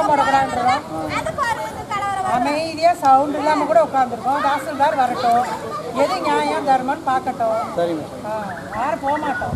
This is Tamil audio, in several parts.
போடக்கூடாதுன்றோம் அமைதியாக சவுண்ட் இல்லாமல் கூட உட்காந்துருக்கோம் தாசில்தார் வரட்டும் எது நியாயம் தர்மம்னு பார்க்கட்டும் சரிங்க ஆ, யாரும் போக மாட்டோம்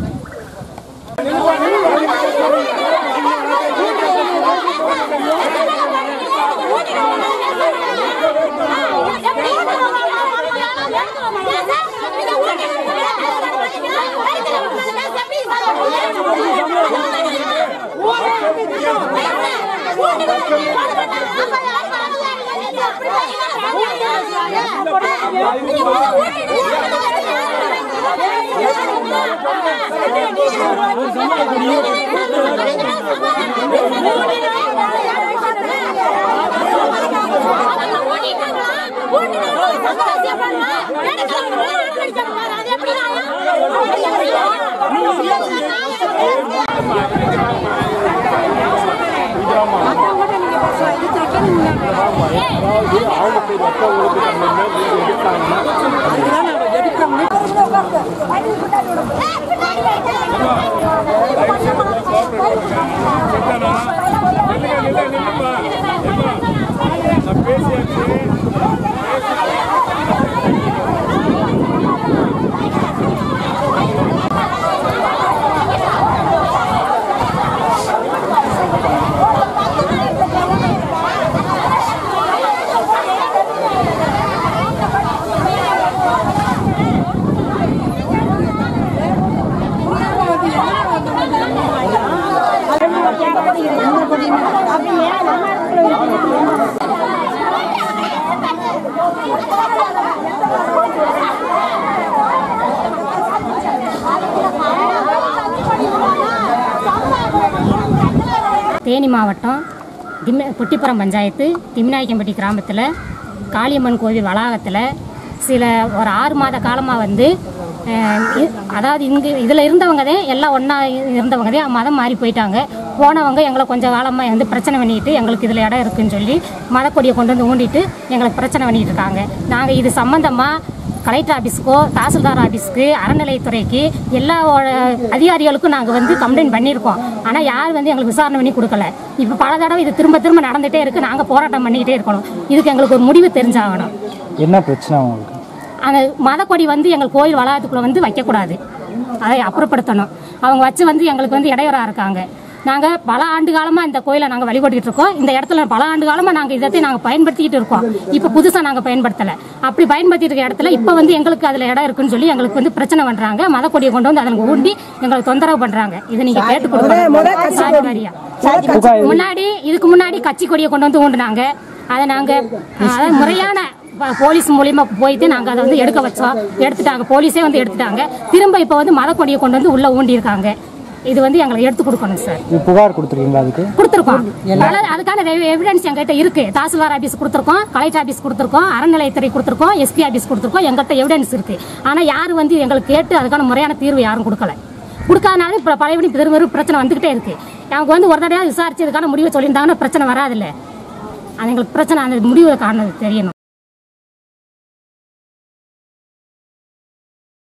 தேனி மாவட்டம் திம்ம பொட்டிப்புறம் பஞ்சாயத்து திம்நாயக்கம்பட்டி கிராமத்தில் காளியம்மன் கோவில் வளாகத்தில் சில ஒரு ஆறு மாத காலமாக வந்து அஹ், இ- அதாவது இங்கே இதில் இருந்தவங்க தான் எல்லாம் ஒன்றா இருந்தவங்க தான் மதம் மாறி போயிட்டாங்க போனவங்க எங்களை கொஞ்சம் காலமாக வந்து பிரச்சனை பண்ணிட்டு எங்களுக்கு இதில் இடம் இருக்குன்னு சொல்லி மதக்கொடியை கொண்டு வந்து ஊண்டிட்டு எங்களுக்கு பிரச்சனை பண்ணிட்டு இருக்காங்க நாங்கள் இது சம்மந்தமாக கலெக்டர் ஆஃபீஸ்க்கோ தாசில்தார் ஆஃபீஸ்க்கு அறநிலையத்துறைக்கு எல்லா ஓ- அதிகாரிகளுக்கும் நாங்கள் வந்து கம்ப்ளைண்ட் பண்ணியிருக்கோம் ஆனால் யார் வந்து எங்களுக்கு விசாரணை பண்ணி கொடுக்கல இப்போ பல தடவை இது திரும்ப திரும்ப நடந்துகிட்டே இருக்குது நாங்கள் போராட்டம் பண்ணிக்கிட்டே இருக்கணும் இதுக்கு எங்களுக்கு ஒரு முடிவு தெரிஞ்சாகணும் என்ன பிரச்சனை உங்களுக்கு அந்த மதக்கொடி வந்து எங்கள் கோயில் வளாகத்துக்குள்ளே வந்து வைக்கக்கூடாது அதை அப்புறப்படுத்தணும் அவங்க வச்சு வந்து எங்களுக்கு வந்து இடையூறாக இருக்காங்க நாங்கள் பல ஆண்டு காலமாக இந்த கோயிலை நாங்கள் வழிபட்டுட்டு இருக்கோம் இந்த இடத்துல பல ஆண்டு காலமாக நாங்கள் இதத்தை நாங்கள் பயன்படுத்திக்கிட்டு இருக்கோம் இப்போ புதுசாக நாங்கள் பயன்படுத்தலை அப்படி பயன்படுத்திட்டு இருக்க இடத்துல இப்போ வந்து எங்களுக்கு அதில் இடம் இருக்குன்னு சொல்லி எங்களுக்கு வந்து பிரச்சனை பண்ணுறாங்க மதக்கொடியை கொண்டு வந்து அதில் ஊண்டி எங்களுக்கு தொந்தரவு பண்ணுறாங்க இதை நீங்கள் கேட்டு கொடுக்கணும் சாதி வாரியா. முன்னாடி இதுக்கு முன்னாடி கட்சி கொடியை கொண்டு வந்து ஊண்டுனாங்க அதை நாங்கள் அதாவது முறையான ப- போலீஸ் மூலியமா போயிட்டு நாங்கள் அதை வந்து எடுக்க வச்சோம் எடுத்துட்டாங்க போலீஸே வந்து எடுத்துட்டாங்க திரும்ப இப்போ வந்து மதக்கொடியை கொண்டு வந்து உள்ள ஊண்டியிருக்காங்க இது வந்து எங்களுக்கு எடுத்து கொடுக்கணும் சார் இது புகார் கொடுத்துருக்கீங்களா அதுக்கு கொடுத்துருக்கோம் பல- அதுக்கான எவிடன்ஸ் எங்ககிட்ட இருக்கு தாசில்தார் ஆபீஸ் கொடுத்துருக்கோம் கலெக்டர் ஆபீஸ் கொடுத்துருக்கோம் அறநிலையத்துறை கொடுத்துருக்கோம் எஸ்பி ஆபீஸ் கொடுத்துருக்கோம் எங்ககிட்ட எவிடன்ஸ் இருக்கு ஆனா யாரும் வந்து எங்களுக்கு கேட்டு அதுக்கான முறையான தீர்வு யாரும் கொடுக்கல கொடுக்காதனால இப்போ பழையபடி திரும்ப திரும்ப பிரச்சனை வந்துகிட்டே இருக்கு அவங்க வந்து ஒரு தடவை விசாரிச்சு இதுக்கான முடிவை சொல்லியிருந்தாங்கன்னா பிரச்சனை வராதுல்ல அது எங்களுக்கு பிரச்சனை அந்த முடிவை காண தெரியணும்